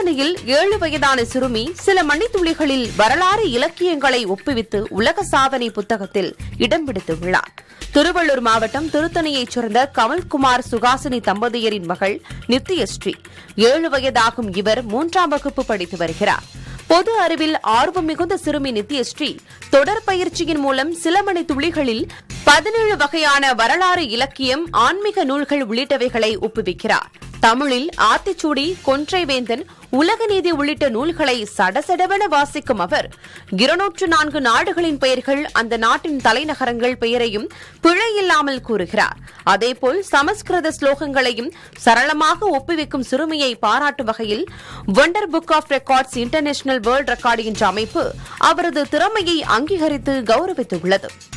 திருத்தணியில் ஏழு வயதான சிறுமி சில மணித்துளிகளில் வரலாறு இலக்கியங்களை ஒப்புவித்து உலக சாதனை புத்தகத்தில் இடம் பிடித்துள்ளார் திருவள்ளூர் மாவட்டம் திருத்தணியைச் சேர்ந்த கமல்குமார் சுகாசினி தம்பதியரின் மகள் நித்யஸ்ரீ ஏழு வயதாகும் இவர் மூன்றாம் வகுப்பு படித்து வருகிறார் பொது அறிவில் ஆர்வம் மிகுந்த சிறுமி நித்யஸ்ரீ தொடர் பயிற்சியின் மூலம் சில மணி துளிகளில் பதினேழு வகையான வரலாறு இலக்கியம் ஆன்மீக நூல்கள் உள்ளிட்டவைகளை ஒப்புவிக்கிறார் தமிழில் ஆத்திச்சூடி கொன்றைவேந்தன் உலக நீதி உள்ளிட்ட நூல்களை சடசடவென வாசிக்கும் அவர் இருநூற்று நான்கு நாடுகளின் பெயர்கள் அந்த நாட்டின் தலைநகரங்கள் பெயரையும் பிழை இல்லாமல் கூறுகிறார் அதேபோல் சமஸ்கிருத ஸ்லோகங்களையும் சரளமாக ஒப்புவிக்கும் சிறுமியை பாராட்டும் வகையில் wonder book of records international world record என்ற அமைப்பு அவரது திறமையை அங்கீகரித்து கௌரவித்துள்ளது